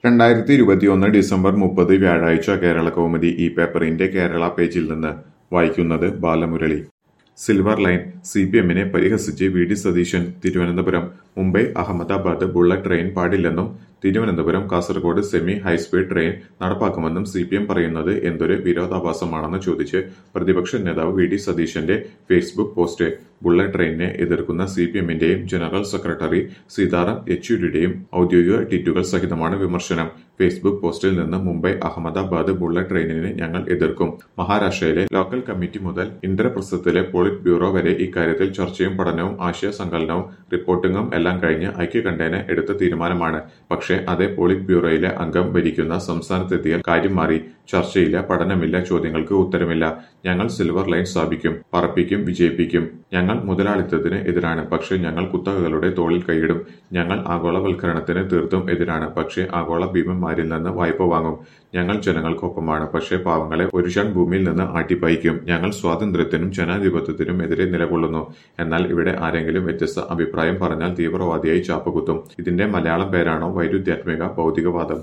രണ്ടായിരത്തി ഇരുപത്തിയൊന്ന് ഡിസംബർ മുപ്പത് വ്യാഴാഴ്ച കേരള കൗമുദി ഈ പേപ്പറിന്റെ കേരള പേജിൽ നിന്ന് വായിക്കുന്നത് Balamurali silver line C P എമ്മിനെ പരിഹസിച്ച് V D Satheesan Thiruvananthapuram Mumbai Ahmedabad bullet train പാടില്ലെന്നും Thiruvananthapuram Kasaragod semi high speed train നടപ്പാക്കുമെന്നും സി പി എം പറയുന്നത് എന്തൊരു വിരോധാഭാസമാണെന്ന് ചോദിച്ച് പ്രതിപക്ഷ നേതാവ് വി ഡി സതീശന്റെ ഫേസ്ബുക്ക് പോസ്റ്റ് ബുള്ളറ്റ് ട്രെയിനിനെ എതിർക്കുന്ന സി പി എമ്മിന്റെയും ജനറൽ സെക്രട്ടറി സീതാറാം യെച്ചൂരിയുടെയും ഔദ്യോഗിക ട്വീറ്റുകൾ സഹിതമാണ് വിമർശനം ഫേസ്ബുക്ക് പോസ്റ്റിൽ നിന്ന് മുംബൈ അഹമ്മദാബാദ് ബുള്ളറ്റ് ട്രെയിനിനെ ഞങ്ങൾ എതിർക്കും മഹാരാഷ്ട്രയിലെ ലോക്കൽ കമ്മിറ്റി മുതൽ ഇന്ദ്രപ്രസ്ഥത്തിലെ പോളിറ്റ് ബ്യൂറോ വരെ ഇക്കാര്യത്തിൽ ചർച്ചയും പഠനവും ആശയ സങ്കലനവും റിപ്പോർട്ടിംഗും എല്ലാം കഴിഞ്ഞ് ഐക്യകണ്ഠേന എടുത്ത തീരുമാനമാണ് പക്ഷേ അതേ പോളിറ്റ് ബ്യൂറോയിലെ അംഗം ഭരിക്കുന്ന സംസ്ഥാനത്തെത്തിയാൽ കാര്യം മാറി ചർച്ചയില്ല പഠനമില്ല ചോദ്യങ്ങൾക്ക് ഉത്തരമില്ല ഞങ്ങൾ സിൽവർ ലൈൻ സ്ഥാപിക്കും പറപ്പിക്കും വിജയിപ്പിക്കും ഞങ്ങൾ മുതലാളിത്തത്തിന് എതിരാണ് പക്ഷേ ഞങ്ങൾ കുത്തകകളുടെ തോളിൽ കൈയിടും ഞങ്ങൾ ആഗോളവൽക്കരണത്തിന് തീർത്തും എതിരാണ് പക്ഷേ ആഗോള ഭീമന്മാരിൽ നിന്ന് വായ്പ വാങ്ങും ഞങ്ങൾ ജനങ്ങൾക്കൊപ്പമാണ് പക്ഷേ പാവങ്ങളെ ഒരു ഷൺ ഭൂമിയിൽ നിന്ന് ആട്ടിപ്പായിക്കും ഞങ്ങൾ സ്വാതന്ത്ര്യത്തിനും ജനാധിപത്യത്തിനും എതിരെ നിലകൊള്ളുന്നു എന്നാൽ ഇവിടെ ആരെങ്കിലും വ്യത്യസ്ത അഭിപ്രായം പറഞ്ഞാൽ തീവ്രവാദിയായി ചാപ്പകുത്തും ഇതിന്റെ മലയാളം പേരാണോ വൈരുദ്ധ്യാത്മിക ഭൗതികവാദം